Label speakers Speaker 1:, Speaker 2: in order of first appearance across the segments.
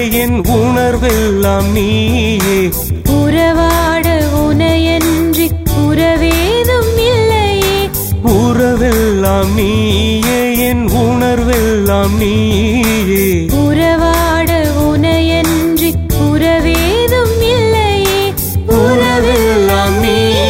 Speaker 1: என் உணர்வெல்லாம் நீயே
Speaker 2: உறவாட உனையன்றி உறவேதும் இல்லையே
Speaker 1: உறவெல்லாம் நீயே என் உணர்வெல்லாம் நீயே
Speaker 2: உறவாட உனையன்றி உறவேதும் இல்லையே
Speaker 1: உறவெல்லாம் நீயே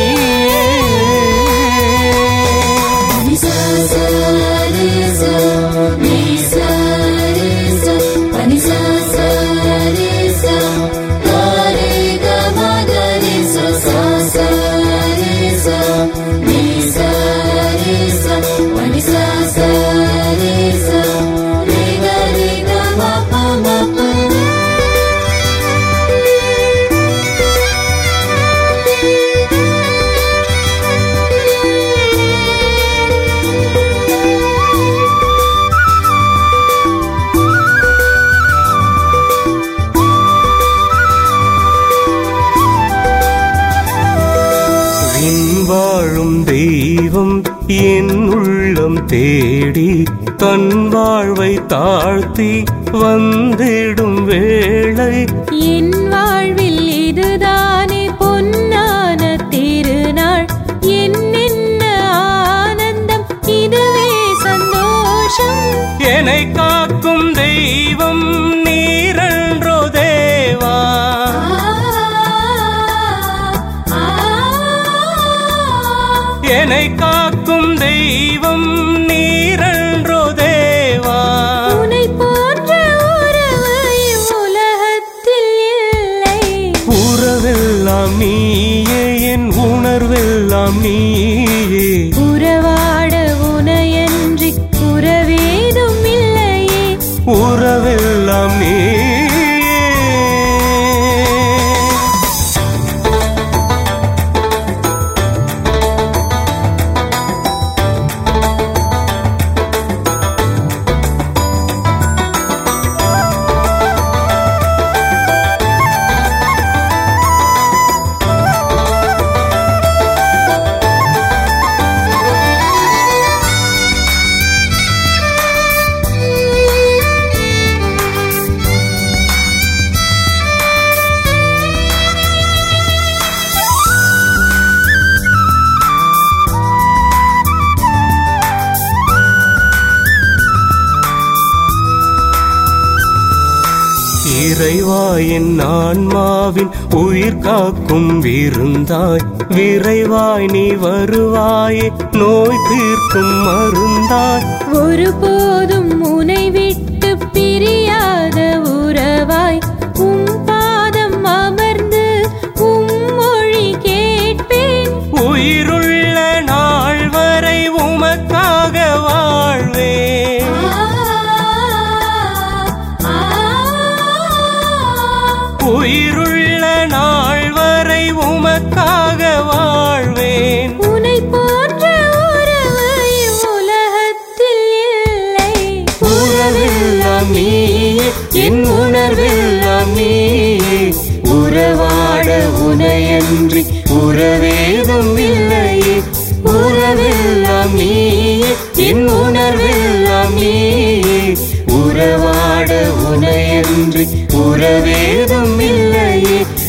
Speaker 1: விண் வாழும் தெய்வம் என் உள்ளம் தேடி தன் வாழ்வை தாழ்த்தி வந்திடும் வேளை
Speaker 2: என் வாழ்வில் இதுதானே பொன்னான திருநாள் என்னென்ன ஆனந்தம் இதுவே சந்தோஷம்
Speaker 1: என்னை காக்கும் தெய்வம் நீரன்றோ தேவா என்னை காக்கும் தெய்வம் நீரன்றோ தேவா
Speaker 2: உனை போன்ற உறவு இவ்வுலகத்தில் இல்லை
Speaker 1: உறவெல்லாம் நீயே என் உணர்வெல்லாம் நீயே
Speaker 2: உறவாட உனையன்றி உறவேதும் இல்லையே
Speaker 1: உறவெல்லாம் நீயே இறைவா என் ஆன்மாவின் உயிர் காக்கும் விருந்தாய் விரைவாய் நீ வருவாயே நோய் தீர்க்கும் மருந்தாய்
Speaker 2: ஒருபோதும் உனை விட்டு பிரியாத உறவாய் உம் பாதம் அமர்ந்து உம் மொழி கேட்பேன்
Speaker 1: உயிருள்ள நாள் வரை உமக்காக வாழ்வேன் உயிருள்ள நாள் வரை உமக்காக வாழ்வேன்
Speaker 2: உனை போன்ற உறவு இவ்வுலகத்தில் இல்லை
Speaker 1: உறவெல்லாம் நீயே என் உணர்வெல்லாம் நீயே உறவாட உனையன்றி உறவேதும் இல்லையே உறவெல்லாம் நீயே என் உணர்வெல்லாம் நீயே உறவாட உனையன்றி உறவேதும் இல்லையே